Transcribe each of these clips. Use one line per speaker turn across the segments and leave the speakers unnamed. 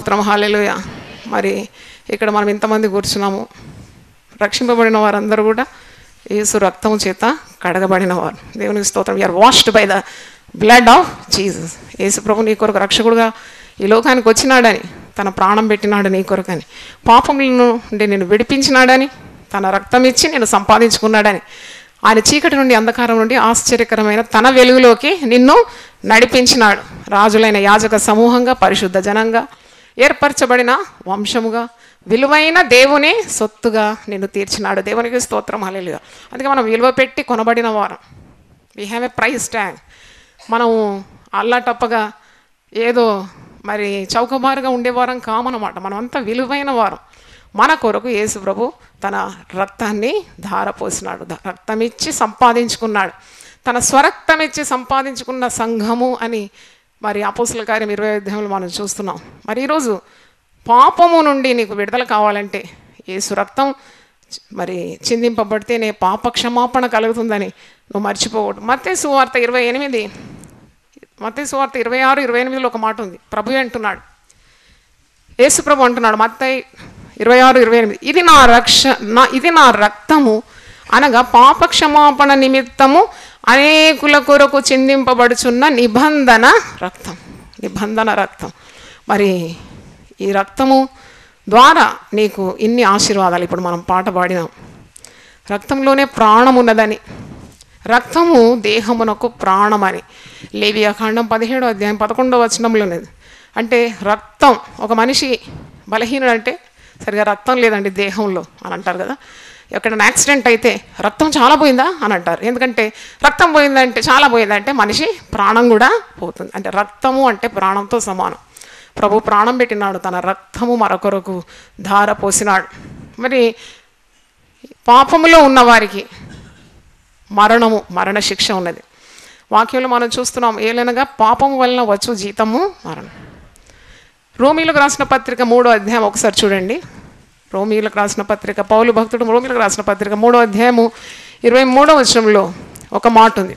స్తోత్రం హాలెలుయ మరి ఇక్కడ మనం ఇంతమంది కూర్చున్నాము రక్షింపబడిన వారందరూ కూడా యేసు రక్తము చేత కడగబడిన వారు దేవునికి స్తోత్రం are washed by the blood of Jesus Yesu ప్రభు నీ కొరకు రక్షకుడుగా ఈ లోకానికి వచ్చినాడని తన ప్రాణం పెట్టినాడు నీ కొరకని పాపములను నుండి నేను విడిపించినాడని తన రక్తం ఇచ్చి నేను సంపాదించుకున్నాడని ఆయన చీకటి నుండి అంధకారం నుండి ఆశ్చర్యకరమైన తన వెలుగులోకి నిన్ను నడిపించినాడు రాజులైన యాజక సమూహంగా పరిశుద్ధ జనంగా ఏర్పరచబడిన వంశముగా విలువైన దేవుని సొత్తుగా నిన్ను తీర్చినాడు దేవునికి స్తోత్రం హలేలుగా అందుకే మనం విలువ పెట్టి కొనబడిన వారం we have a price tag మనము అల్లాటప్పగా ఏదో మరి చౌకబారుగా ఉండేవారం కామన్నమాట మనం అంతా విలువైన వారం మన కొరకు యేసు ప్రభు తన రక్తాన్ని ధారపోసినాడు ద- రక్తం ఇచ్చి సంపాదించుకున్నాడు తన స్వరక్తం ఇచ్చి సంపాదించుకున్న సంఘము అని మరి అపోసుల కార్యం ఇరవై అధ్యాయంలో మనం చూస్తున్నాం మరి ఈరోజు పాపము నుండి నీకు విడుదల కావాలంటే యేసు రక్తం చ- మరి చిందింపబడితేనే పాప క్షమాపణ కలుగుతుందని నువ్వు మర్చిపోకూడదు మత్తే సువార్త ఇరవై ఎనిమిది మత్తే సువార్త ఇరవై ఆరు ఇరవై ఎనిమిదిలో ఒక మాట ఉంది ప్రభు అంటున్నాడు యేసు ప్రభు అంటున్నాడు మత్తయి ఇరవై ఆరు ఇరవై ఎనిమిది ఇది నా రక్ష నా ఇది నా రక్తము అనగా పాప క్షమాపణ నిమిత్తము అనేకుల కొరకు చిందింపబడుచున్న నిబంధన రక్తం నిబంధన రక్తం మరి ఈ రక్తము ద్వారా నీకు ఇన్ని ఆశీర్వాదాలు ఇప్పుడు మనం పాట పాడినాం రక్తంలోనే ప్రాణం ఉన్నదని రక్తము దేహమునకు ప్రాణమని లేవియా ఖండం పదిహేడో అధ్యాయం పదకొండో వచనంలో ఉన్నది అంటే రక్తం ఒక మనిషి బలహీనుడు అంటే సరిగా రక్తం లేదండి దేహంలో అని అంటారు కదా ఎక్కడైనా యాక్సిడెంట్ అయితే రక్తం చాలా పోయిందా అని అంటారు ఎందుకంటే రక్తం పోయిందంటే చాలా పోయిందంటే మనిషి ప్రాణం కూడా పోతుంది అంటే రక్తము అంటే ప్రాణంతో సమానం ప్రభు ప్రాణం పెట్టినాడు తన రక్తము మరొకరకు ధార పోసినాడు మరి పాపములో ఉన్నవారికి మరణము మరణ శిక్ష ఉన్నది వాక్యంలో మనం చూస్తున్నాం ఏలనగా పాపము వలన వచ్చు జీతము మరణం రోమీలకు రాసిన పత్రిక మూడో అధ్యాయం ఒకసారి చూడండి రోమీలకు రాసిన పత్రిక పౌలు భక్తుడు రోమీలకు రాసిన పత్రిక మూడో అధ్యాయము ఇరవై మూడో వచనంలో ఒక మాట ఉంది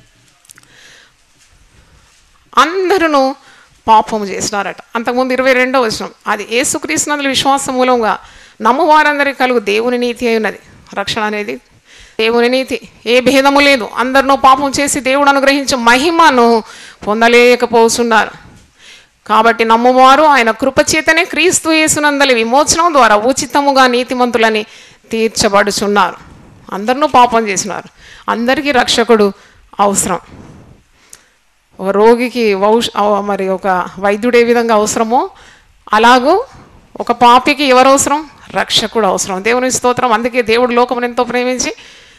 అందరూ పాపము చేసినారట అంతకుముందు ఇరవై రెండో వచనం అది ఏసుక్రీస్తునందుల విశ్వాసం మూలంగా నమ్మువారందరికీ కలుగు దేవుని నీతి అయి ఉన్నది రక్షణ అనేది దేవుని నీతి ఏ భేదము లేదు అందరినూ పాపం చేసి దేవుడు అనుగ్రహించే మహిమను పొందలేకపోతున్నారు కాబట్టి నమ్మువారు ఆయన కృపచేతనే క్రీస్తు యేసునందలి విమోచనం ద్వారా ఉచితముగా నీతిమంతులని తీర్చబడుచున్నారు అందరినూ పాపం చేసినారు అందరికీ రక్షకుడు అవసరం ఒక రోగికి ఔష అవ- మరి ఒక వైద్యుడు ఏ విధంగా అవసరమో అలాగూ ఒక పాపికి ఎవరు అవసరం రక్షకుడు అవసరం దేవుని స్తోత్రం అందుకే దేవుడు లోకమును ఎంతో ప్రేమించి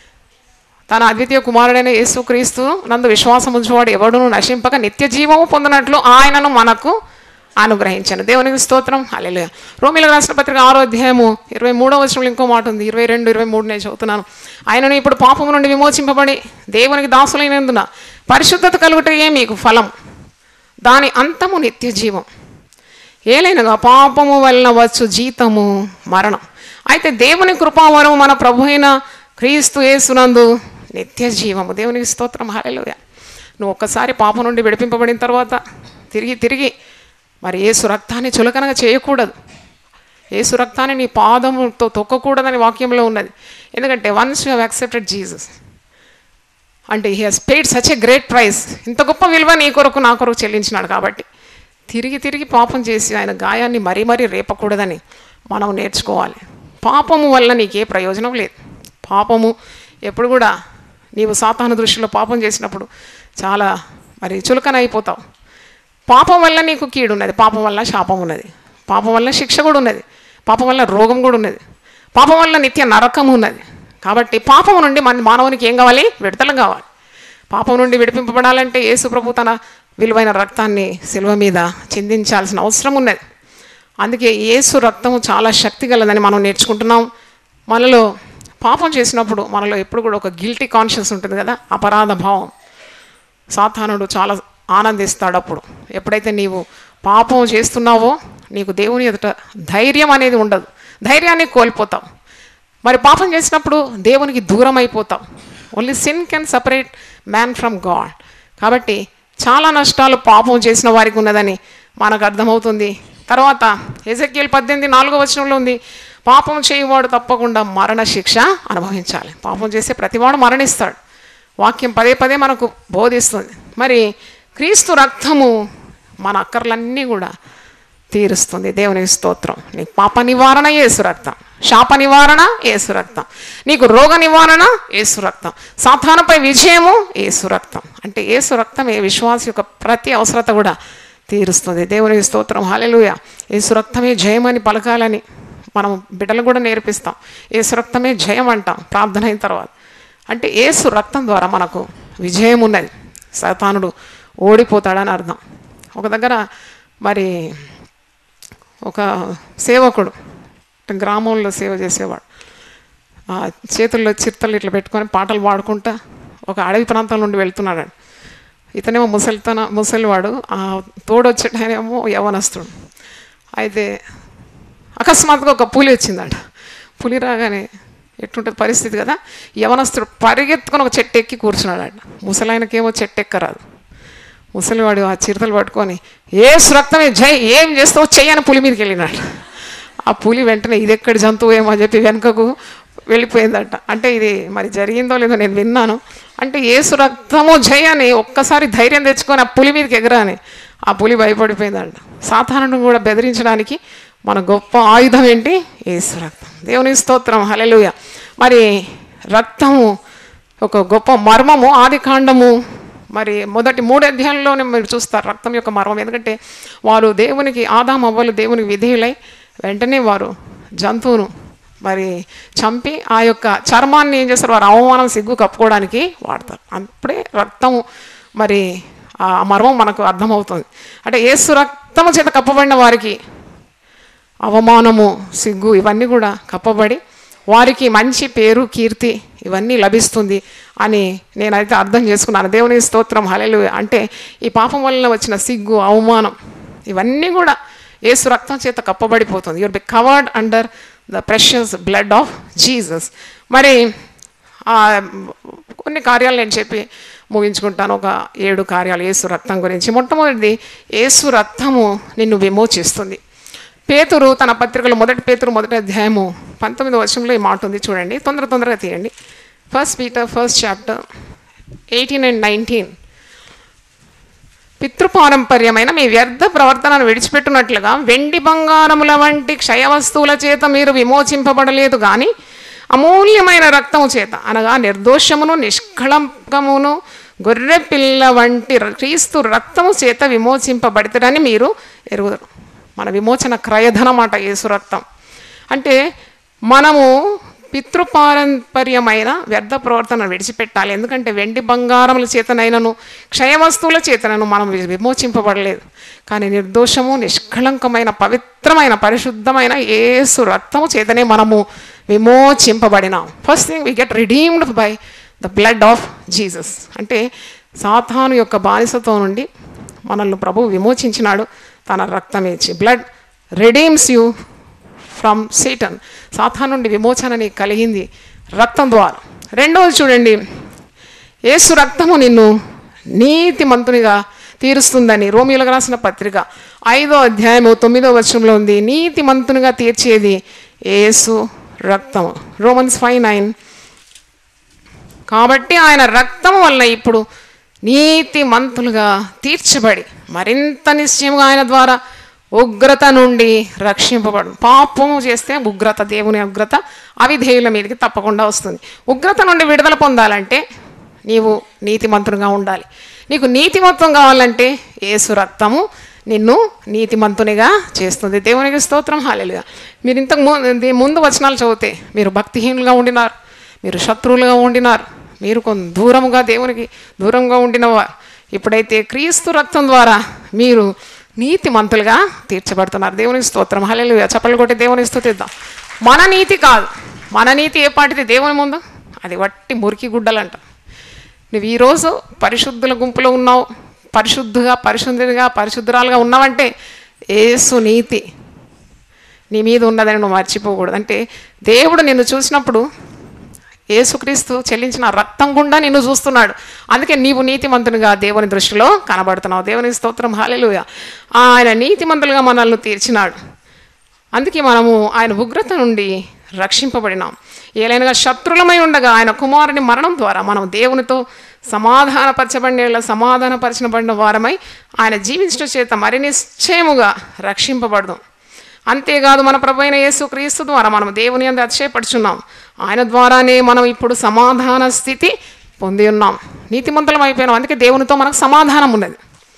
తన అద్వితీయ కుమారుడైన యేసుక్రీస్తు నందు విశ్వాసం ఉంచువాడు ఎవడును నశింపక నిత్య జీవము పొందినట్లు ఆయనను మనకు అనుగ్రహించాను దేవునికి స్తోత్రం అల్లెలు రోమిలకు రాసిన పత్రిక ఆరో అధ్యాయము ఇరవై మూడో వచనంలో ఇంకో మాట ఉంది ఇరవై రెండు ఇరవై మూడు నేను చదువుతున్నాను ఆయనను ఇప్పుడు పాపము నుండి విమోచింపబడి దేవునికి దాసులైనందున పరిశుద్ధత కలుగుటయే మీకు ఫలం దాని అంతము నిత్య జీవం ఏలైనగా పాపము వలన వచ్చు జీతము మరణం అయితే దేవుని కృపావరం మన ప్రభు అయిన క్రీస్తు యేసునందు నిత్య జీవము దేవునికి స్తోత్రం హల్లెలూయా నువ్వు ఒక్కసారి పాపం నుండి విడిపింపబడిన తర్వాత తిరిగి తిరిగి మరి యేసు రక్తాన్ని చులకనగా చేయకూడదు యేసు రక్తాన్ని నీ పాదముతో తొక్కకూడదని వాక్యంలో ఉన్నది ఎందుకంటే once you have accepted Jesus అంటే he has paid such a great price ఇంత గొప్ప విలువ నీ కొరకు నా కొరకు చెల్లించినాడు కాబట్టి తిరిగి తిరిగి పాపం చేసి ఆయన గాయాన్ని మరీ మరీ రేపకూడదని మనం నేర్చుకోవాలి పాపము వల్ల నీకే ప్రయోజనం లేదు పాపము ఎప్పుడు కూడా నీవు సాతాను దృష్టిలో పాపం చేసినప్పుడు చాలా మరి చులకన అయిపోతావు పాపం వల్ల నీకు కీడు ఉన్నది పాపం వల్ల శాపం ఉన్నది పాపం వల్ల శిక్ష కూడా ఉన్నది పాపం వల్ల రోగం కూడా ఉన్నది పాపం వల్ల నిత్య నరకం ఉన్నది కాబట్టి పాపం నుండి మన మానవునికి ఏం కావాలి విడుదల కావాలి పాపం నుండి విడిపింపబడాలంటే యేసు ప్రభు తన విలువైన రక్తాన్ని శిలువ మీద చిందించాల్సిన అవసరం ఉన్నది అందుకే యేసు రక్తము చాలా శక్తి గలదని మనం నేర్చుకుంటున్నాం మనలో పాపం చేసినప్పుడు మనలో ఎప్పుడు కూడా ఒక గిల్టీ కాన్షియస్ ఉంటుంది కదా అపరాధ భావం సాతానుడు చాలా ఆనందిస్తాడు అప్పుడు ఎప్పుడైతే నీవు పాపం చేస్తున్నావో నీకు దేవుని ఎదుట ధైర్యం అనేది ఉండదు ధైర్యాన్ని కోల్పోతావు మరి పాపం చేసినప్పుడు దేవునికి దూరం అయిపోతావు only sin can separate man from God కాబట్టి చాలా నష్టాలు పాపం చేసిన వారికి ఉన్నదని మనకు అర్థమవుతుంది తర్వాత ఎజెక్యల్ పద్దెనిమిది నాలుగో వచనంలో ఉంది పాపం చేయవాడు తప్పకుండా మరణ శిక్ష అనుభవించాలి పాపం చేసే ప్రతివాడు మరణిస్తాడు వాక్యం పదే పదే మనకు బోధిస్తుంది మరి క్రీస్తు రక్తము మన అక్కర్లన్నీ కూడా తీరుస్తుంది దేవునికి స్తోత్రం నీకు పాప నివారణ ఏసు రక్తం శాప నివారణ ఏసు రక్తం నీకు రోగ నివారణ ఏసు రక్తం సాతానుపై విజయము ఏసు రక్తం అంటే ఏసు రక్తం ఏ విశ్వాస యొక్క ప్రతి అవసరత కూడా తీరుస్తుంది దేవునికి స్తోత్రం హాలెలుయ ఏసు రక్తమే జయమని పలకాలని మనం బిడ్డలు కూడా నేర్పిస్తాం ఏసు రక్తమే జయం అంటాం ప్రార్థన అయిన తర్వాత అంటే ఏసు రక్తం ద్వారా మనకు విజయం ఉన్నది సతానుడు ఓడిపోతాడని అర్థం ఒక దగ్గర మరి ఒక సేవకుడు అంటే గ్రామంలో సేవ చేసేవాడు ఆ చేతుల్లో చిత్తలు ఇట్లా పెట్టుకొని పాటలు పాడుకుంటా ఒక అడవి ప్రాంతం నుండి వెళ్తున్నాడు ఇతనేమో ముసలితన ముసలివాడు ఆ తోడొచ్చేటనేమో యవనస్తుడు అయితే అకస్మాత్తుగా ఒక పులి వచ్చిందట పులి రాగానే ఎట్లుంటుంది పరిస్థితి కదా యవనస్తుడు పరిగెత్తుకొని ఒక చెట్టు ఎక్కి కూర్చున్నాడట ముసలాయనకేమో చెట్టు ఎక్కరాదు ముసలివాడు ఆ చిరుతలు పట్టుకొని ఏ రక్తమే జై ఏం చేస్తావు చెయ్యని పులి మీదకి వెళ్ళినాడు ఆ పులి వెంటనే ఇది ఎక్కడి జంతువు ఏమో అని చెప్పి వెనుకకు వెళ్ళిపోయిందట అంటే ఇది మరి జరిగిందో లేదో నేను విన్నాను అంటే ఏసు రక్తము జై అని ఒక్కసారి ధైర్యం తెచ్చుకొని ఆ పులి మీదకి ఎగరాని ఆ పులి భయపడిపోయిందంట సాధారణను కూడా బెదిరించడానికి మన గొప్ప ఆయుధం ఏంటి ఏసు రక్తం దేవుని స్తోత్రం హలెలుయ మరి రక్తము ఒక గొప్ప మర్మము ఆది కాండము మరి మొదటి మూడు అధ్యాయంలోనే మీరు చూస్తారు రక్తం యొక్క మర్మం ఎందుకంటే వారు దేవునికి ఆదాం అవ్వలు దేవునికి విధేయులై వెంటనే వారు జంతువును మరి చంపి ఆ యొక్క చర్మాన్ని ఏం చేస్తారు వారు అవమానం సిగ్గు కప్పుకోవడానికి వాడతారు అప్పుడే రక్తము మరి ఆ మర్మం మనకు అర్థమవుతుంది అంటే ఏసు రక్తము చేత కప్పబడిన వారికి అవమానము సిగ్గు ఇవన్నీ కూడా కప్పబడి వారికి మంచి పేరు కీర్తి ఇవన్నీ లభిస్తుంది అని నేనైతే అర్థం చేసుకున్నాను దేవుని స్తోత్రం హలెలు అంటే ఈ పాపం వలన వచ్చిన సిగ్గు అవమానం ఇవన్నీ కూడా ఏసు రక్తం చేత కప్పబడిపోతుంది you're be covered under the precious blood of Jesus మరి ఆ, కొన్ని కార్యాలు నేను చెప్పి ముగించుకుంటాను ఒక ఏడు కార్యాలు ఏసు రక్తం గురించి మొట్టమొదటిది ఏసు రక్తము నిన్ను విమోచిస్తుంది పేతురు తన పత్రికలో మొదటి పేతురు మొదటి అధ్యాయము పంతొమ్మిది వర్షంలో ఈ మాట ఉంది చూడండి తొందర తొందరగా తీయండి first Peter first chapter eighteen and nineteen పితృపారంపర్యమైన మీ వ్యర్థ ప్రవర్తనను విడిచిపెట్టినట్లుగా వెండి బంగారముల వంటి క్షయ వస్తువుల చేత మీరు విమోచింపబడలేదు కానీ అమూల్యమైన రక్తము చేత అనగా నిర్దోషమును నిష్కళంకమును గొర్రె పిల్ల వంటి క్రీస్తు రక్తము చేత విమోచింపబడతారని మీరు ఎరుగుదరు మన విమోచన క్రయధనమాట యేసు రక్తం అంటే మనము పితృపారంపర్యమైన వ్యర్థ ప్రవర్తన విడిచిపెట్టాలి ఎందుకంటే వెండి బంగారముల చేతనైనను క్షయ వస్తువుల చేతనను మనం వి- విమోచింపబడలేదు కానీ నిర్దోషము నిష్కళంకమైన పవిత్రమైన పరిశుద్ధమైన ఏసు రక్తము చేతనే మనము విమోచింపబడినాం first thing we get redeemed by the blood of Jesus అంటే సాతాను యొక్క బానిసతో నుండి మనల్ని ప్రభు విమోచించినాడు తన రక్తం ఇచ్చి blood redeems you from Satan సాతాను నుండి విమోచన నీకు కలిగింది రక్తం ద్వారా రెండవది చూడండి యేసు రక్తము నిన్ను నీతిమంతునిగా తీరుస్తుందని రోమిలకు రాసిన పత్రిక ఐదో అధ్యాయము తొమ్మిదో వచనంలో ఉంది నీతిమంతునిగా తీర్చేది యేసు రక్తము రోమన్స్ ఫైవ్ నైన్ కాబట్టి ఆయన రక్తం వలన ఇప్పుడు నీతిమంతులుగా తీర్చబడి మరింత నిశ్చయముగా ఆయన ద్వారా ఉగ్రత నుండి రక్షింపబడు పాపము చేస్తే ఉగ్రత దేవుని ఉగ్రత అవిధేయుల మీదకి తప్పకుండా వస్తుంది ఉగ్రత నుండి విడుదల పొందాలంటే నీవు నీతిమంతునిగా ఉండాలి నీకు నీతిమత్వం కావాలంటే ఏసు రక్తము నిన్ను నీతిమంతునిగా చేస్తుంది దేవునికి స్తోత్రం హాలేలుగా మీరు ఇంతకు ముందు ముందు వచనాలు చదివితే మీరు భక్తిహీనులుగా ఉండినారు మీరు శత్రువులుగా ఉండినారు మీరు కొంత దూరముగా దేవునికి దూరంగా ఉండినవారు ఇప్పుడైతే క్రీస్తు రక్తం ద్వారా మీరు నీతిమంతులుగా తీర్చబడుతున్నారు దేవునికి స్తోత్రం హల్లెలూయా చప్పలు కొట్టి దేవునికి స్తుతిద్దాం మన నీతి కాదు మన నీతి ఏ పాటిది దేవుని ముందు అది వట్టి మురికి గుడ్డలంట నువ్వు ఈరోజు పరిశుద్ధుల గుంపులో ఉన్నావు పరిశుద్ధుగా పరిశుద్ధుడిగా పరిశుద్ధురాలుగా ఉన్నావంటే ఏసు నీతి నీ మీద ఉన్నదని నువ్వు మర్చిపోకూడదు అంటే దేవుడు నిన్ను చూసినప్పుడు యేసుక్రీస్తు చెల్లించిన రక్తం గుండా నిన్ను చూస్తున్నాడు అందుకే నీవు నీతిమంతునిగా దేవుని దృష్టిలో కనబడుతున్నావు దేవుని స్తోత్రం హాలెలుయ ఆయన నీతిమంతులుగా మనల్ని తీర్చినాడు అందుకే మనము ఆయన ఉగ్రత నుండి రక్షింపబడినాం ఏలైనగా శత్రులమై ఉండగా ఆయన కుమారుని మరణం ద్వారా మనం దేవునితో సమాధానపరచబడిన సమాధానపరచబడిన వారమై ఆయన జీవించడం చేత మరి నిశ్చయముగా రక్షింపబడదాం అంతేకాదు మన ప్రభు అయిన యేసు క్రీస్తు ద్వారా మనం దేవుని అందు అతిశయపడుచున్నాం ఆయన ద్వారానే మనం ఇప్పుడు సమాధాన స్థితి పొంది ఉన్నాం నీతిమంతులం అయిపోయినాం అందుకే దేవునితో మనకు సమాధానం ఉన్నది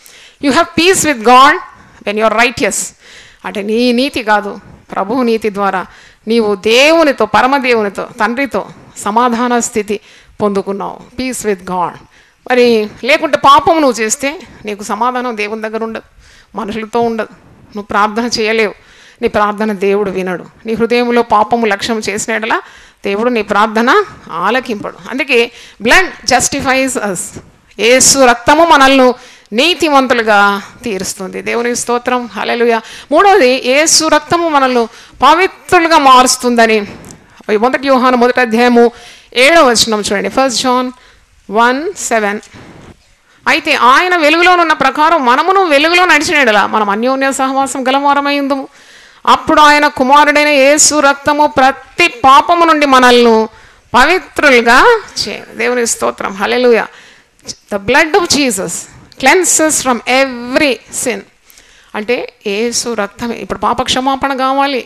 you have peace with God when your righteous అంటే నీ నీతి కాదు ప్రభువు నీతి ద్వారా నీవు దేవునితో పరమదేవునితో తండ్రితో సమాధాన స్థితి పొందుకున్నావు పీస్ విత్ గాడ్ మరి లేకుంటే పాపం నువ్వు చేస్తే నీకు సమాధానం దేవుని దగ్గర ఉండదు మనుషులతో ఉండదు నువ్వు ప్రార్థన చేయలేవు నీ ప్రార్థన దేవుడు వినడు నీ హృదయంలో పాపము లక్ష్యం చేసినట్లా దేవుడు నీ ప్రార్థన ఆలకింపడు అందుకే బ్లడ్ జస్టిఫైస్ అస్ ఏసు రక్తము మనల్ని నీతిమంతులుగా తీరుస్తుంది దేవుని స్తోత్రం హలెలుయ మూడవది ఏసు రక్తము మనల్ని పవిత్రులుగా మారుస్తుందని మొదటి యోహాను మొదటి అధ్యాయము ఏడవ వచనం చూడండి ఫస్ట్ జాన్ వన్ సెవెన్ అయితే ఆయన వెలుగులోనున్న ప్రకారం మనమును వెలుగులో నడిచినడలా మనం అన్యోన్య సహవాసం గలవారమైందు అప్పుడు ఆయన కుమారుడైన యేసు రక్తము ప్రతి పాపము నుండి మనల్ని పవిత్రులుగా చే దేవుని స్తోత్రం hallelujah the blood of Jesus cleanses from every sin అంటే ఏసు రక్తమే ఇప్పుడు పాప క్షమాపణ కావాలి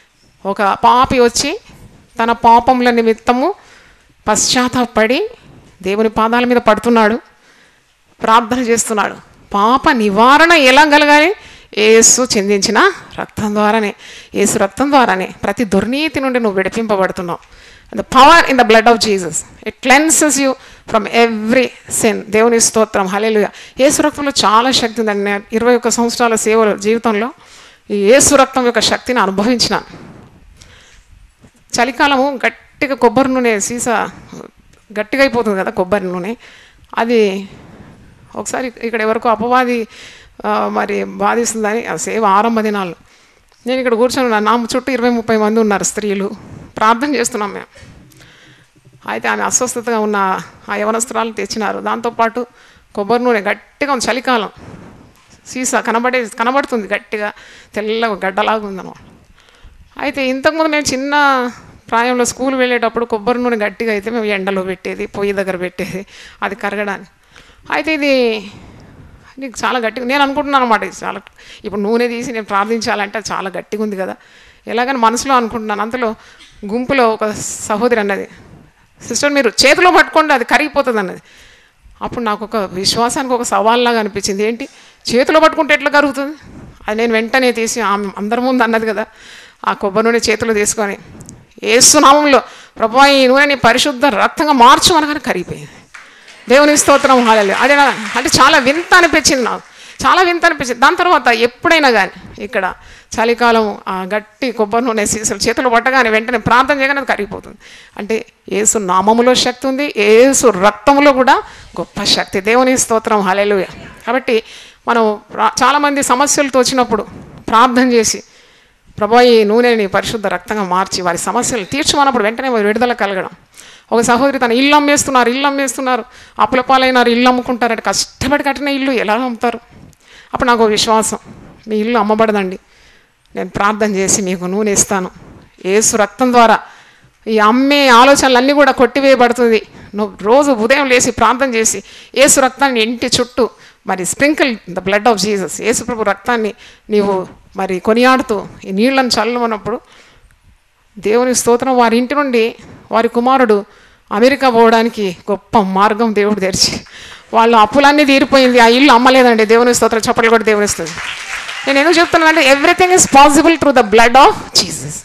ఒక పాపి వచ్చి తన పాపముల నిమిత్తము పశ్చాత్తాపడి దేవుని పాదాల మీద పడుతున్నాడు ప్రార్థన చేస్తున్నాడు పాప నివారణ ఎలా కలగాలి ఏసు చెందించిన రక్తం ద్వారానే ఏసు రక్తం ద్వారానే ప్రతి దుర్నీతి నుండి నువ్వు విడిపింపబడుతున్నావు the power in the blood of Jesus it cleanses you from every sin దేవుని స్తోత్రం హలేలుగా ఏసు రక్తంలో చాలా శక్తి ఉందండి నేను ఇరవై ఒక్క సంవత్సరాల సేవ జీవితంలో ఈ ఏసు రక్తం యొక్క శక్తిని అనుభవించినాను చలికాలము గట్టిగా కొబ్బరి నూనె సీసా గట్టిగా అయిపోతుంది కదా కొబ్బరి నూనె అది ఒకసారి ఇక్కడ ఎవరికో అపవాది ఆ, మరి బాధిస్తుందని ఆ సేవ ఆరంభ దినాలు నేను ఇక్కడ కూర్చొని ఉన్నాను. నా చుట్టూ ఇరవై ముప్పై మంది ఉన్నారు స్త్రీలు ప్రార్థన చేస్తున్నాం మేము అయితే ఆమె అస్వస్థతగా ఉన్న ఆ యవనస్త్రాలు తెచ్చినారు దాంతోపాటు కొబ్బరి నూనె గట్టిగా ఉంది చలికాలం సీసా కనబడే కనబడుతుంది గట్టిగా తెల్ల గడ్డలాగా ఉందన్నమాట అయితే ఇంతకుముందు మేము చిన్న ప్రాయంలో స్కూల్ వెళ్ళేటప్పుడు కొబ్బరి నూనె గట్టిగా అయితే మేము ఎండలో పెట్టేది పొయ్యి దగ్గర పెట్టేది అది కరగడానికి అయితే ఇది నీకు చాలా గట్టిగా నేను అనుకుంటున్నాను అనమాట ఇది చాలా ఇప్పుడు నూనె తీసి నేను ప్రార్థించాలంటే అది చాలా గట్టిగా ఉంది కదా ఎలాగని మనసులో అనుకుంటున్నాను అంతలో గుంపులో ఒక సహోదరి అన్నది సిస్టర్ మీరు చేతిలో పట్టుకోండి అది కరిగిపోతుంది అన్నది అప్పుడు నాకు ఒక విశ్వాసానికి ఒక సవాల్లాగా అనిపించింది ఏంటి చేతిలో పట్టుకుంటే ఎట్లా కరుగుతుంది అది నేను వెంటనే తీసి ఆమె అందరి ముందు అన్నది కదా ఆ కొబ్బరి నూనె చేతిలో తీసుకొని ఏసునామంలో ప్రభా ఈ నూనెని పరిశుద్ధ రక్తంగా మార్చు అనగానే కరిగిపోయింది దేవుని స్తోత్రం హాలే అదే నా- అంటే చాలా వింత అనిపించింది నాకు చాలా వింత అనిపించింది దాని తర్వాత ఎప్పుడైనా కానీ ఇక్కడ చలికాలం ఆ గట్టి కొబ్బరి నూనె సీసాలు చేతులు పట్టగానే వెంటనే ప్రార్థన చేయగానే అది కరిగిపోతుంది అంటే ఏసు నామములో శక్తి ఉంది ఏసు రక్తంలో కూడా గొప్ప శక్తి దేవుని స్తోత్రం హలెలుయ కాబట్టి మనం రా- చాలామంది సమస్యలతో వచ్చినప్పుడు ప్రార్థన చేసి ప్రభా ఈ నూనెని పరిశుద్ధ రక్తంగా మార్చి వారి సమస్యలు తీర్చమన్నప్పుడు వెంటనే వారి విడుదల కలగడం ఒక సహోదరి తన ఇల్లు అమ్మేస్తున్నారు ఇల్లు అమ్మేస్తున్నారు అప్పుల పాలైనారు ఇల్లు అమ్ముకుంటారంటే కష్టపడి కట్టిన ఇల్లు ఎలా అమ్ముతారు అప్పుడు నాకు ఒక విశ్వాసం మీ ఇల్లు అమ్మబడదండి నేను ప్రార్థన చేసి మీకు నూనె ఇస్తాను ఏసు రక్తం ద్వారా ఈ అమ్మే ఆలోచనలన్నీ కూడా కొట్టివేయబడుతుంది నువ్వు రోజు ఉదయం లేచి ప్రార్థన చేసి ఏసు రక్తాన్ని ఇంటి చుట్టూ మరి sprinkle the blood of Jesus Yesu ప్రభు రక్తాన్ని నీవు మరి కొనియాడుతూ ఈ నీళ్లను చల్లమన్నప్పుడు దేవుని స్తోత్రం వారి ఇంటి నుండి వారి కుమారుడు అమెరికా పోవడానికి గొప్ప మార్గం దేవుడు తెరిచి వాళ్ళ అప్పులన్నీ తీరిపోయింది ఆ ఇల్లు అమ్మలేదండి దేవుని స్తోత్రం చప్పట్లు కూడా దేవుని ఇస్తుంది నేను ఎందుకు చెప్తున్నానంటే everything is possible through the blood of Jesus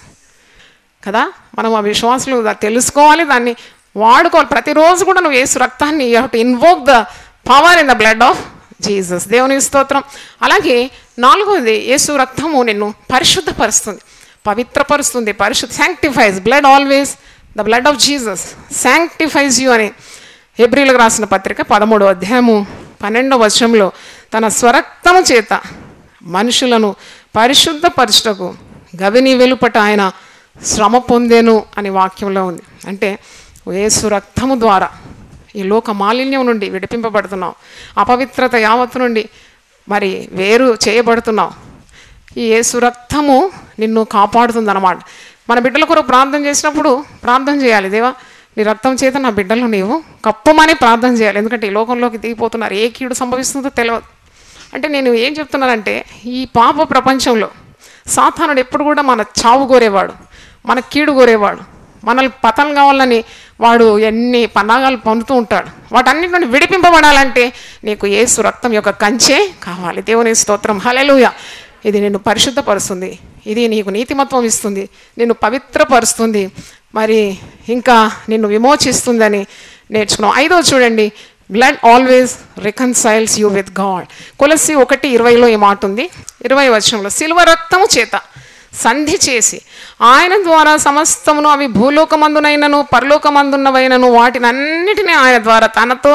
కదా మనం ఆ విశ్వాసులు దా- తెలుసుకోవాలి దాన్ని వాడుకోవాలి ప్రతిరోజు కూడా నువ్వు వేసు రక్తాన్ని you have to invoke the power in the blood of Jesus దేవుని స్తోత్రం అలాగే నాలుగోది యేసు రక్తము నిన్ను పరిశుద్ధపరుస్తుంది పవిత్రపరుస్తుంది పరిశుద్ధ sanctifies blood always the blood of Jesus sanctifies you అని ఎబ్రిలకు రాసిన పత్రిక పదమూడో అధ్యాయము పన్నెండవ వర్షంలో తన స్వరక్తము చేత మనుషులను పరిశుద్ధపరచుటకు గవిని వెలుపట ఆయన శ్రమ పొందేను అనే వాక్యంలో ఉంది అంటే యేసు రక్తము ద్వారా ఈ లోక మాలిన్యం నుండి విడిపింపబడుతున్నాం అపవిత్రత యావత్తు నుండి మరి వేరు చేయబడుతున్నాం ఈ యేసు రక్తము నిన్ను కాపాడుతుంది అనమాట మన బిడ్డల కొరకు ప్రార్థన చేసినప్పుడు ప్రార్థన చేయాలి దేవా నీ రక్తం చేత నా బిడ్డలు నీవు కప్పమని ప్రార్థన చేయాలి ఎందుకంటే ఈ లోకంలోకి దిగిపోతున్నారు ఏ కీడు సంభవిస్తుందో తెలియదు అంటే నేను ఏం చెప్తున్నానంటే ఈ పాప ప్రపంచంలో సాతానుడు ఎప్పుడు కూడా మన చావు కోరేవాడు మన కీడు కోరేవాడు మనల్ని పతనం కావాలని వాడు ఎన్ని పన్నాగాలు పొందుతూ ఉంటాడు వాటన్నిటి నుండి విడిపింపబడాలంటే నీకు ఏసు రక్తం యొక్క కంచే కావాలి దేవుని స్తోత్రం హలెలుయ ఇది నిన్ను పరిశుద్ధపరుస్తుంది ఇది నీకు నీతిమత్వం ఇస్తుంది నిన్ను పవిత్రపరుస్తుంది మరి ఇంకా నిన్ను విమోచిస్తుందని నేర్చుకున్నాం ఐదో చూడండి blood always reconciles you with God కొలసి ఒకటి ఇరవైలో ఈ మాట ఉంది ఇరవై వర్షంలో సిల్వ రక్తము చేత సంధి చేసి ఆయన ద్వారా సమస్తమును అవి భూలోకమందునైనను పరలోకమందున్నవైనను వాటిని అన్నిటినీ ఆయన ద్వారా తనతో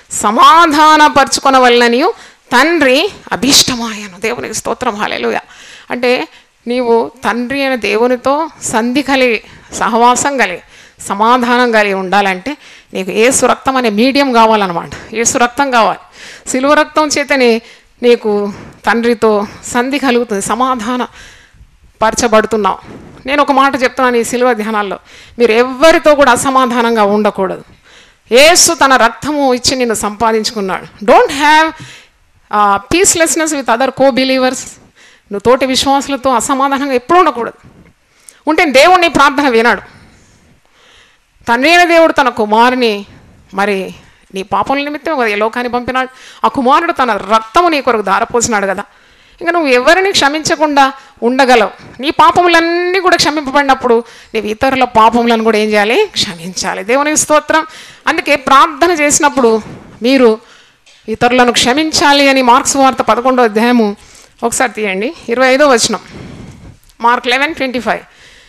సమాధానపరచుకొనవలననియు తండ్రి అభీష్టమాయను దేవునికి స్తోత్రం హాలేలుగా అంటే నీవు తండ్రి అయిన దేవునితో సంధి కలిగి సహవాసం కలిగి సమాధానం కలిగి ఉండాలంటే నీకు ఏసు రక్తం అనే మీడియం కావాలన్నమాట ఏసు రక్తం కావాలి సిలువ రక్తం చేతనే నీకు తండ్రితో సంధి కలుగుతుంది సమాధాన పరచబడుతున్నావు నేను ఒక మాట చెప్తున్నాను ఈ సిలువ ధ్యానాల్లో మీరు ఎవ్వరితో కూడా అసమాధానంగా ఉండకూడదు ఏసు తన రక్తము ఇచ్చి నిన్ను సంపాదించుకున్నాడు don't have peacelessness with other co believers నువ్వు తోటి విశ్వాసులతో అసమాధానంగా ఎప్పుడు ఉండకూడదు ఉంటే దేవుని ప్రార్థన వినాడు తండ్రి అయిన దేవుడు తన కుమారుని మరి నీ పాపల నిమిత్తం కదా ఈ లోకాన్ని పంపినాడు ఆ కుమారుడు తన రక్తము నీ కొరకు ధారపోసినాడు కదా ఇంకా నువ్వు ఎవరిని క్షమించకుండా ఉండగలవు నీ పాపములన్నీ కూడా క్షమింపబడినప్పుడు నీవు ఇతరుల పాపములను కూడా ఏం చేయాలి క్షమించాలి దేవునికి స్తోత్రం అందుకే ప్రార్థన చేసినప్పుడు మీరు ఇతరులను క్షమించాలి అని మార్క్స్ వార్త పదకొండో అధ్యాయము ఒకసారి తీయండి ఇరవై ఐదో వచనం మార్క్ లెవెన్ ట్వంటీ ఫైవ్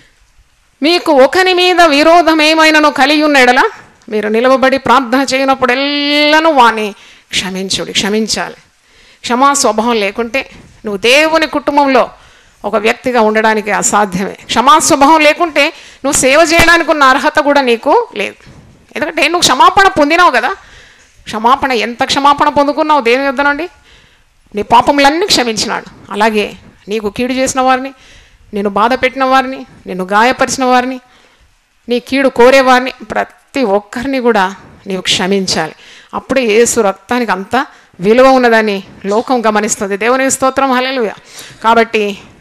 మీకు ఒకని మీద విరోధం ఏమైనానో కలిగి ఉన్న ఎడల మీరు నిలవబడి ప్రార్థన చేయనప్పుడు ఎల్లను వాని క్షమించుడి క్షమించాలి క్షమా స్వభావం లేకుంటే నువ్వు దేవుని కుటుంబంలో ఒక వ్యక్తిగా ఉండడానికి అసాధ్యమే క్షమా స్వభావం లేకుంటే నువ్వు సేవ చేయడానికి ఉన్న అర్హత కూడా నీకు లేదు ఎందుకంటే నువ్వు క్షమాపణ పొందినావు కదా క్షమాపణ ఎంత క్షమాపణ పొందుకున్నావు దేని యొద్ద నుండి నీ పాపములన్నీ క్షమించినాడు అలాగే నీకు కీడు చేసిన వారిని నేను బాధ పెట్టిన వారిని నిన్ను గాయపరిచిన వారిని నీ కీడు కోరేవారిని ప్రతి ఒక్కరిని కూడా నీవు క్షమించాలి అప్పుడే యేసు రక్తానికి అంత విలువ ఉన్నదని లోకం గమనిస్తుంది దేవుని స్తోత్రం హల్లెలూయా కాబట్టి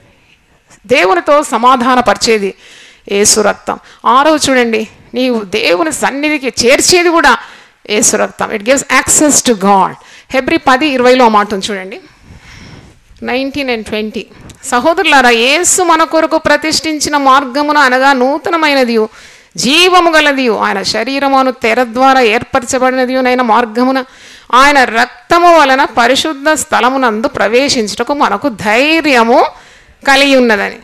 దేవునితో సమాధానపరిచేది ఏసు రక్తం ఆరో చూడండి నీవు దేవుని సన్నిధికి చేర్చేది కూడా ఏసు రక్తం it gives access to God హెబ్రి పది ఇరవైలో ఆ మాట ఉంది చూడండి నైన్టీన్ అండ్ ట్వంటీ సహోదరులారా యేసు మన కొరకు ప్రతిష్ఠించిన మార్గమును అనగా నూతనమైనది జీవము గలదియు ఆయన శరీరమును తెర ద్వారా ఏర్పరచబడినదియునైన మార్గమున ఆయన రక్తము వలన పరిశుద్ధ స్థలమునందు ప్రవేశించుటకు మనకు ధైర్యము కలిగి ఉన్నదని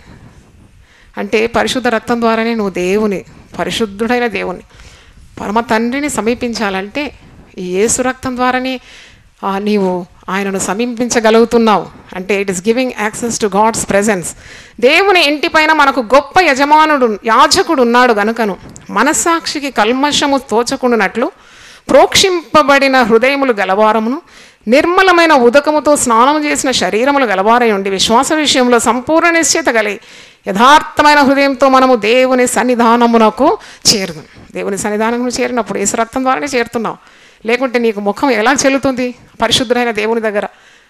అంటే పరిశుద్ధ రక్తం ద్వారానే నువ్వు దేవుని పరిశుద్ధుడైన దేవుని పరమ తండ్రిని సమీపించాలంటే ఈ యేసు రక్తం ద్వారానే ఆ, నీవు ఆయనను సమీపించగలుగుతున్నావు అంటే it is giving access to God's presence దేవుని ఇంటిపైన మనకు గొప్ప యజమానుడు యాజకుడు ఉన్నాడు గనుకను మనస్సాక్షికి కల్మషము తోచకుండానట్లు ప్రోక్షింపబడిన హృదయములు గలవారమును నిర్మలమైన ఉదకముతో స్నానం చేసిన శరీరములు గలవారై ఉండి విశ్వాస విషయంలో సంపూర్ణ నిశ్చయత కలిగి యథార్థమైన హృదయంతో మనము దేవుని సన్నిధానమునకు చేరుదాం దేవుని సన్నిధానమును చేరినప్పుడు ఏసు రక్తం ద్వారానే చేరుతున్నావు లేకుంటే నీకు ముఖం ఎలా చెల్లుతుంది పరిశుద్ధుడైన దేవుని దగ్గర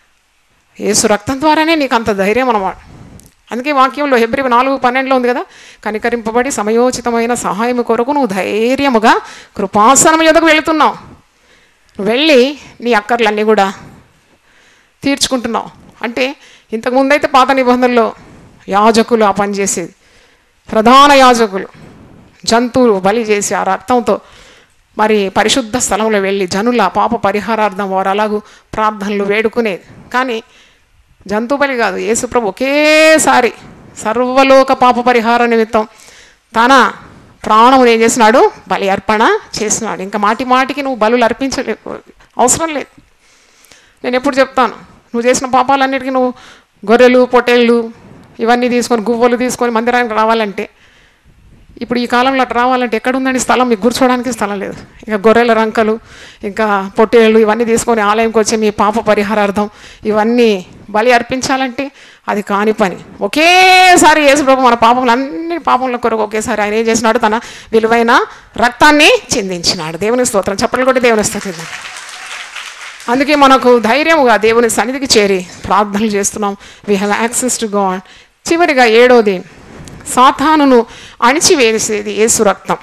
ఏసు రక్తం ద్వారానే నీకు అంత ధైర్యం అన్నమాట అందుకే వాక్యంలో హెబ్రి నాలుగు పన్నెండులో ఉంది కదా కనికరింపబడి సమయోచితమైన సహాయం కొరకు నువ్వు ధైర్యముగా కృపాసనం ఎదుగు వెళుతున్నావు వెళ్ళి నీ అక్కర్లన్నీ కూడా తీర్చుకుంటున్నావు అంటే ఇంతకుముందైతే పాత నిబంధనలో యాజకులు ఆ పని చేసేది ప్రధాన యాజకులు జంతువులు బలి చేసి ఆ రక్తంతో మరి పరిశుద్ధ స్థలంలో వెళ్ళి జనుల పాప పరిహారార్థం వారు అలాగూ ప్రార్థనలు వేడుకునేది కానీ జంతు బలి కాదు యేసుప్రభు ఒకేసారి సర్వలోక పాప పరిహార నిమిత్తం తన ప్రాణమును ఏం చేసినాడు బలి అర్పణ చేసినాడు ఇంకా మాటి మాటికి నువ్వు బలులు అర్పించలే అవసరం లేదు నేను ఎప్పుడు చెప్తాను నువ్వు చేసిన పాపాలన్నిటికీ నువ్వు గొర్రెలు పొట్టేళ్ళు ఇవన్నీ తీసుకొని గువ్వలు తీసుకొని మందిరానికి రావాలంటే ఇప్పుడు ఈ కాలంలో అటు రావాలంటే ఎక్కడ ఉందండి స్థలం మీకు కూర్చోవడానికి స్థలం లేదు ఇంకా గొర్రెల రంకలు ఇంకా పొట్టేళ్ళు ఇవన్నీ తీసుకొని ఆలయంకి వచ్చి మీ పాప పరిహారార్థం ఇవన్నీ బలి అర్పించాలంటే అది కాని పని ఒకేసారి యేసు ప్రభు మన పాపములు అన్ని పాపముల కొరకు ఒకేసారి ఆయన ఏం చేసినాడు తన విలువైన రక్తాన్ని చెందించినాడు దేవుని స్తోత్రం చప్పట్లు కొట్టి దేవుని స్తోత్రం అందుకే మనకు ధైర్యముగా దేవుని సన్నిధికి చేరి ప్రార్థనలు చేస్తున్నాం we have access to God చివరిగా ఏడోది సాతానును అణిచివేసేది యేసు రక్తం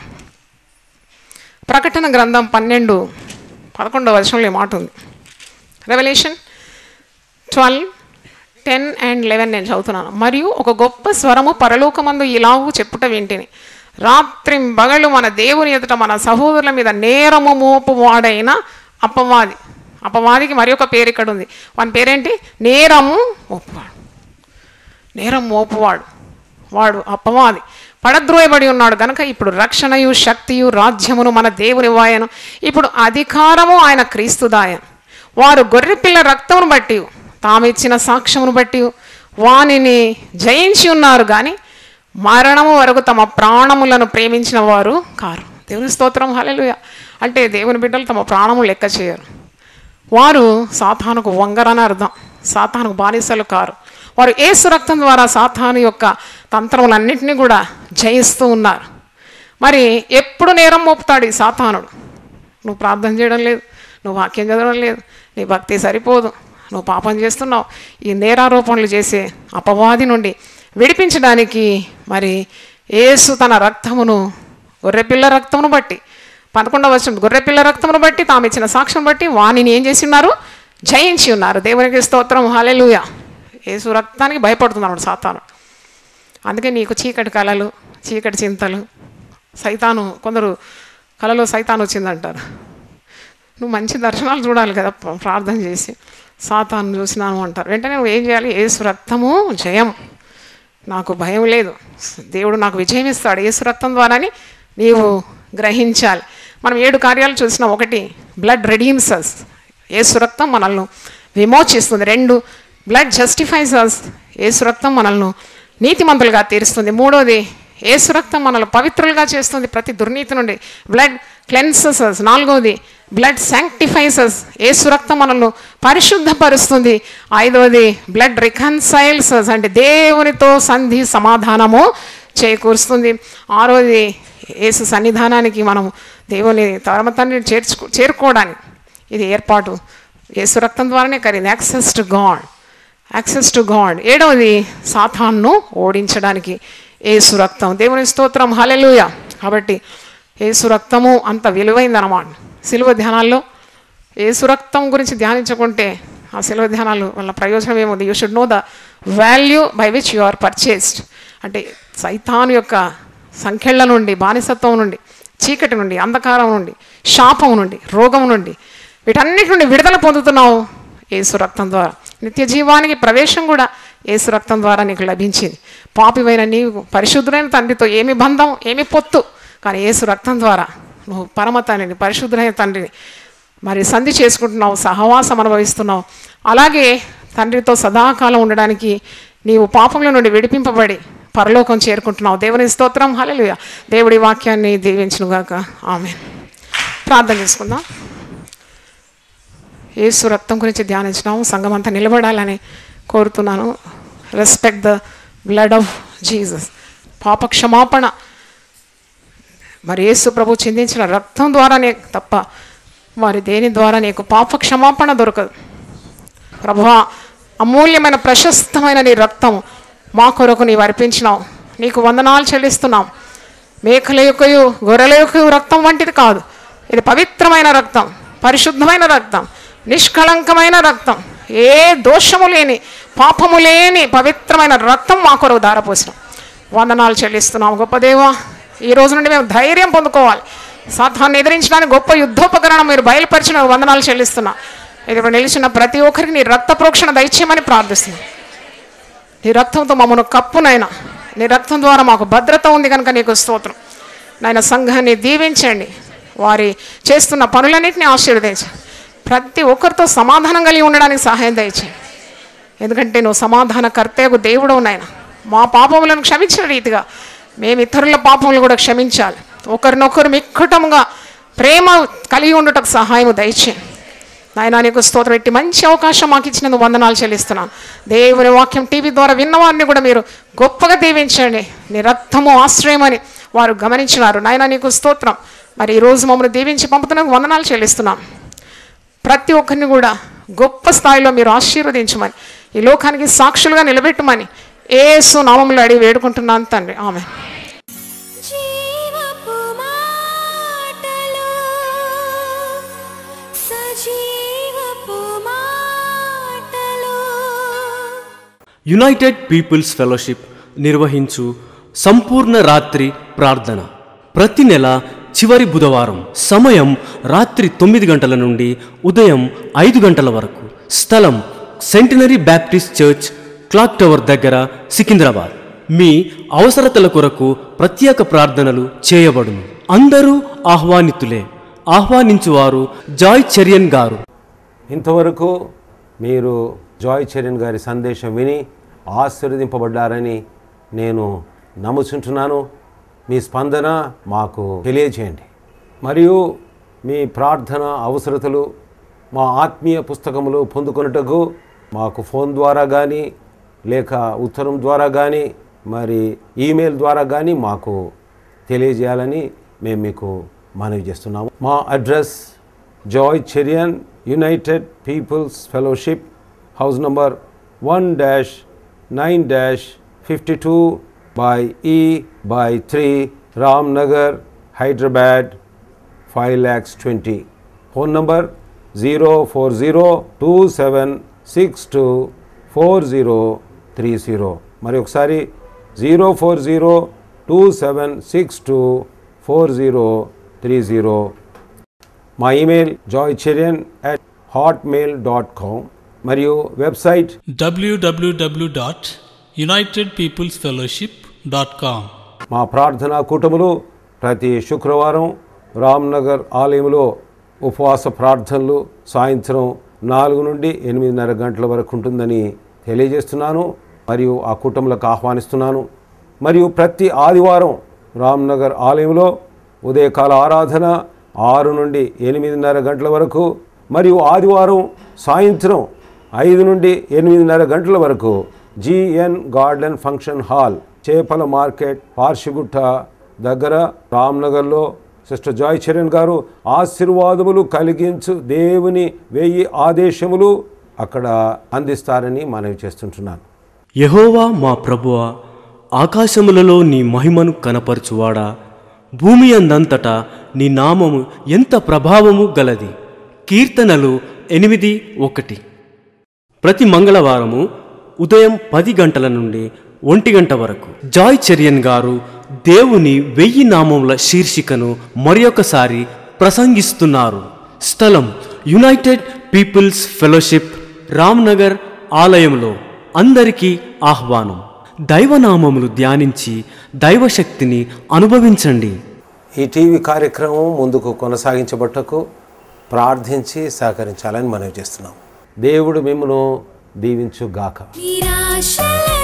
ప్రకటన గ్రంథం పన్నెండు పదకొండవ వర్షంలో ఈ మాట ఉంది Revelation twelve ten and eleven నేను చదువుతున్నాను మరియు ఒక గొప్ప స్వరము పరలోకమందు ఇలాగూ చెప్పుట వింటిని రాత్రి బగళ్ళు మన దేవుని ఎదుట మన సహోదరుల మీద నేరము మోపువాడైన అపవాది అపవాదికి మరి ఒక పేరు ఇక్కడ ఉంది వాని పేరేంటి నేరము మోపువాడు నేరం మోపువాడు వాడు అపవాది పడద్రోయబడి ఉన్నాడు గనక ఇప్పుడు రక్షణయు శక్తియు రాజ్యమును మన దేవుని వాయను ఇప్పుడు అధికారము ఆయన క్రీస్తుదాయను వారు గొర్రెపిల్ల రక్తమును బట్టి తామిచ్చిన సాక్ష్యమును బట్టి వానిని జయించి ఉన్నారు కానీ మరణము వరకు తమ ప్రాణములను ప్రేమించిన వారు కారు దేవుని స్తోత్రం హల్లెలూయా అంటే దేవుని బిడ్డలు తమ ప్రాణము లెక్క చేయరు వారు సాతానుకు వంగరని అర్థం సాతానుకు బానిసలు కారు వారు ఏసు రక్తం ద్వారా సాతాను యొక్క తంత్రములన్నింటినీ కూడా జయిస్తూ ఉన్నారు మరి ఎప్పుడు నేరం మోపుతాడు ఈ సాతానుడు నువ్వు ప్రార్థన చేయడం లేదు నువ్వు వాక్యం చదవడం లేదు నీ భక్తి సరిపోదు నువ్వు పాపం చేస్తున్నావు ఈ నేరారోపణలు చేసే అపవాది నుండి విడిపించడానికి మరి ఏసు తన రక్తమును గొర్రెపిల్ల రక్తమును బట్టి పదకొండవ వచ్చిన గొర్రెపిల్ల రక్తమును బట్టి తాము ఇచ్చిన సాక్ష్యం బట్టి వాణిని ఏం చేసి ఉన్నారు జయించి ఉన్నారు దేవునికి స్తోత్రం హాలెలుయ ఏసు రక్తానికి భయపడుతున్నాడు సాతాను అందుకే నీకు చీకటి కళలు చీకటి చింతలు సైతాను కొందరు కళలో సైతాను వచ్చిందంటారు నువ్వు మంచి దర్శనాలు చూడాలి కదా ప్ర- ప్రార్థన చేసి సాతాను చూసినాను అంటారు వెంటనే నువ్వు ఏం చేయాలి ఏసు రక్తము జయం నాకు భయం లేదు దేవుడు నాకు విజయం ఇస్తాడు ఏసు రక్తం ద్వారాని నీవు గ్రహించాలి మనం ఏడు కార్యాలు చూసిన ఒకటి బ్లడ్ రెడీమ్సస్ ఏసు రక్తం మనల్ని విమోచిస్తుంది రెండు బ్లడ్ జస్టిఫైస్ అస్ ఏసు రక్తం మనల్ని నీతిమంతులుగా తీరుస్తుంది మూడోది ఏసు రక్తం మనల్ని పవిత్రులుగా చేస్తుంది ప్రతి దుర్నీతి నుండి బ్లడ్ క్లెన్సెసస్ నాలుగోది బ్లడ్ శాంక్టిఫైసస్ ఏసు రక్తం మనల్ని పరిశుద్ధపరుస్తుంది ఐదవది బ్లడ్ రికన్సైల్సస్ అంటే దేవునితో సంధి సమాధానము చేకూరుస్తుంది ఆరోది ఏసు సన్నిధానానికి మనం దేవుని తరమ తండ్రిని చేర్చుకో చేరుకోవడానికి ఇది ఏర్పాటు యేసు రక్తం ద్వారానే కలిగింది access to God access to God ఏడవది సాతాన్ను ఓడించడానికి ఏసు రక్తం దేవుని స్తోత్రం హలెలుయ కాబట్టి ఏసు రక్తము అంత విలువైందన్నమాట సిలువ ధ్యానాల్లో ఏసు రక్తం గురించి ధ్యానించకుంటే ఆ సిలువ ధ్యానాలు వల్ల ప్రయోజనం ఏముంది you should know the value by which you are purchased అంటే సైతాను యొక్క సంఖ్యల నుండి బానిసత్వం నుండి చీకటి నుండి అంధకారం నుండి శాపం నుండి రోగం నుండి వీటన్నిటి నుండి విడుదల పొందుతున్నావు ఏసు రక్తం ద్వారా నిత్య జీవానికి ప్రవేశం కూడా ఏసు రక్తం ద్వారా నీకు లభించింది పాపివైన నీవు పరిశుద్ధులైన తండ్రితో ఏమి బంధం ఏమి పొత్తు కానీ ఏసు రక్తం ద్వారా నువ్వు పరమ తండ్రిని పరిశుద్ధులైన తండ్రిని మరి సంధి చేసుకుంటున్నావు సహవాసం అనుభవిస్తున్నావు అలాగే తండ్రితో సదాకాలం ఉండడానికి నీవు పాపంలో నుండి విడిపింపబడి పరలోకం చేరుకుంటున్నావు దేవుని స్తోత్రం హల్లెలూయా దేవుడి వాక్యాన్ని దీవించునుగాక ఆమె ప్రార్థన చేసుకుందాం యేసు రక్తం గురించి ధ్యానించినాము సంఘం అంతా నిలబడాలని కోరుతున్నాను respect the blood of Jesus పాప క్షమాపణ మరి యేసు ప్రభు చిందించిన రక్తం ద్వారానే తప్ప మరి దేని ద్వారా నీకు పాప క్షమాపణ దొరకదు ప్రభువా అమూల్యమైన ప్రశస్తమైన నీ రక్తం మా కొరకు నీవు అర్పించినావు నీకు వందనాలు చెల్లిస్తున్నాం మేకల యొక్కయు గొర్రెల యొక్క రక్తం వంటిది కాదు ఇది పవిత్రమైన రక్తం పరిశుద్ధమైన రక్తం నిష్కళంకమైన రక్తం ఏ దోషము లేని పాపము లేని పవిత్రమైన రక్తం మా కొరకు దారపోసినాం వందనాలు చెల్లిస్తున్నాం గొప్ప దేవా ఈ రోజు నుండి మేము ధైర్యం పొందుకోవాలి సాతాన్ని ఎదిరించడానికి గొప్ప యుద్ధోపకరణం మీరు బయలుపరిచిన వందనాలు చెల్లిస్తున్నా ఇక్కడ నిలిచిన ప్రతి ఒక్కరికి నీ రక్త ప్రోక్షణ దయచేయమని ప్రార్థిస్తున్నాం నీ రక్తంతో మమ్మల్ని కప్పునైనా నీ రక్తం ద్వారా మాకు భద్రత ఉంది కనుక నీకు స్తోత్రం నాయన సంఘాన్ని దీవించండి వారి చేస్తున్న పనులన్నింటినీ ఆశీర్వదించండి ప్రతి ఒక్కరితో సమాధానం కలిగి ఉండడానికి సహాయం దయచేయండి ఎందుకంటే నువ్వు సమాధాన కర్తయ్యకు దేవుడు నాయన మా పాపములను క్షమించిన రీతిగా మేము ఇతరుల పాపములు కూడా క్షమించాలి ఒకరినొకరు మిక్కటముగా ప్రేమ కలిగి ఉండటకు సహాయం దయచేయండి నాయన నీకు స్తోత్రం పెట్టి మంచి అవకాశం మాకు ఇచ్చినందుకు వందనాలు చెల్లిస్తున్నాను దేవుని వాక్యం టీవీ ద్వారా విన్నవారిని కూడా మీరు గొప్పగా దీవించండి నీ రక్తము ఆశ్రయమని వారు గమనించినారు నాయన నీకు స్తోత్రం మరి ఈరోజు మమ్మల్ని దీవించి పంపుతున్నందుకు వందనాలు చెల్లిస్తున్నాం ప్రతి ఒక్కరిని కూడా గొప్ప స్థాయిలో మీరు ఆశీర్వదించమని ఈ లోకానికి సాక్షులుగా నిలబెట్టమని ఏసు నామంలో అడిగి వేడుకుంటున్నాను తండ్రి ఆమె
జీవపు మాటలు సజీవపు మాటలు
యునైటెడ్ పీపుల్స్ ఫెలోషిప్ నిర్వహించు సంపూర్ణ రాత్రి ప్రార్థన ప్రతి నెల చివరి బుధవారం సమయం రాత్రి తొమ్మిది గంటల నుండి ఉదయం ఐదు గంటల వరకు స్థలం centenary Baptist church clock tower దగ్గర సికింద్రాబాద్ మీ అవసరతల కొరకు ప్రత్యేక ప్రార్థనలు చేయబడును అందరూ ఆహ్వానితులే ఆహ్వానించువారు జాయ్ చెరియన్ గారు
ఇంతవరకు మీరు జాయ్ చరణ్ గారి సందేశం విని ఆశీర్వదింపబడ్డారని నేను నమ్ముచుంటున్నాను మీ స్పందన మాకు తెలియజేయండి మరియు మీ ప్రార్థన అవసరతలు మా ఆత్మీయ పుస్తకములు పొందుకొనుటకు మాకు ఫోన్ ద్వారా కానీ లేక ఉత్తరం ద్వారా కానీ మరి ఈమెయిల్ ద్వారా కానీ మాకు తెలియజేయాలని మేము మీకు మనవి చేస్తున్నాము మా address Joy Cherian united peoples fellowship house number one dash nine dash fifty two by E by three Ram Nagar Hyderabad five lakhs twenty phone number zero four zero two seven six two four zero three zero మరి ఒకసారి zero four zero two seven six two four zero three zero మా email Joy Cherian at Hotmail dot com మరియు website
www.unitedpeoplesfellowship.com
మా ప్రార్థనా కూటములు ప్రతి శుక్రవారం రామ్నగర్ ఆలయంలో ఉపవాస ప్రార్థనలు సాయంత్రం నాలుగు నుండి ఎనిమిదిన్నర గంటల వరకు ఉంటుందని తెలియజేస్తున్నాను మరియు ఆ కూటములకు ఆహ్వానిస్తున్నాను మరియు ప్రతి ఆదివారం రామ్నగర్ ఆలయంలో ఉదయకాల ఆరాధన ఆరు నుండి ఎనిమిదిన్నర గంటల వరకు మరియు ఆదివారం సాయంత్రం ఐదు నుండి ఎనిమిదిన్నర గంటల వరకు జిఎన్ గార్డెన్ ఫంక్షన్ హాల్ చేపల మార్కెట్ పార్షిగుట్ట దగ్గర రామ్నగర్లో సిస్టర్ జాయ్ చరణ్ గారు ఆశీర్వాదములు కలిగించు దేవుని వెయ్యి ఆదేశములు అక్కడ అందిస్తారని మనవి చేస్తుంటున్నాను
యహోవా మా ప్రభువా ఆకాశములలో నీ మహిమను కనపరచువాడా భూమి అందంతటా నీ నామము ఎంత ప్రభావము గలది కీర్తనలు ఎనిమిది ఒకటి ప్రతి మంగళవారము ఉదయం పది గంటల నుండి ఒంటి గంట వరకు జాయ్ చెరియన్ గారు దేవుని వెయ్యి నామముల శీర్షికను మరొకసారి ప్రసంగిస్తున్నారు స్థలం యునైటెడ్ పీపుల్స్ ఫెలోషిప్ రామ్నగర్ ఆలయంలో అందరికీ ఆహ్వానం దైవనామములు ధ్యానించి దైవశక్తిని అనుభవించండి
ఈ టీవీ కార్యక్రమం ముందుకు కొనసాగించబట్టకు ప్రార్థించి సహకరించాలని మనవి చేస్తున్నాం దేవుడు మిమ్మను దీవించుగాక
నిరాశలే